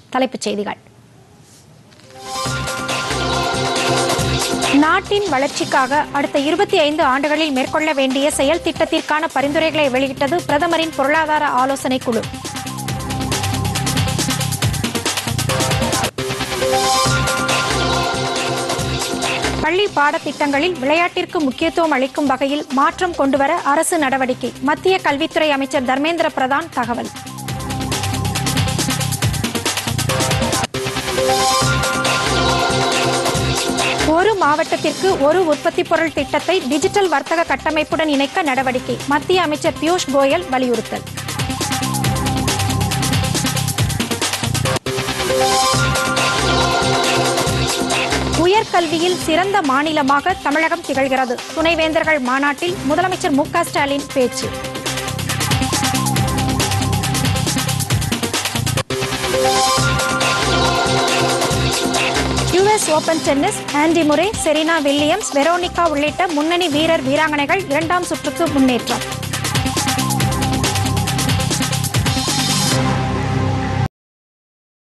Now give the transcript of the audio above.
தலைப்புச் செய்திகள் நாட்டின் வளர்ச்சிக்காக அடுத்த இருபத்தி ஐந்து ஆண்டுகளில் மேற்கொள்ள வேண்டிய செயல் திட்டத்திற்கான பரிந்துரைகளை வெளியிட்டது பிரதமரின் பொருளாதார ஆலோசனைக் குழு பள்ளி பாடத்திட்டங்களில் விளையாட்டிற்கு முக்கியத்துவம் அளிக்கும் வகையில் மாற்றம் கொண்டுவர அரசு நடவடிக்கை மத்திய கல்வித்துறை அமைச்சர் தர்மேந்திர பிரதான் தகவல் ஒரு மாவட்டத்திற்கு ஒரு உற்பத்தி பொருள் திட்டத்தை டிஜிட்டல் வர்த்தக கட்டமைப்புடன் இணைக்க நடவடிக்கை மத்திய அமைச்சர் பியூஷ் கோயல் வலியுறுத்தல் உயர்கல்வியில் சிறந்த மாநிலமாக தமிழகம் திகழ்கிறது துணைவேந்தர்கள் மாநாட்டில் முதலமைச்சர் மு க ஸ்டாலின் பேச்சு US Open tennis Andy Murray Serena Williams Veronica உள்ளிட்ட முன்னணி வீரர் வீராங்கனைகள் இரண்டாம் சுற்றுக்கு முன்னேற்றம்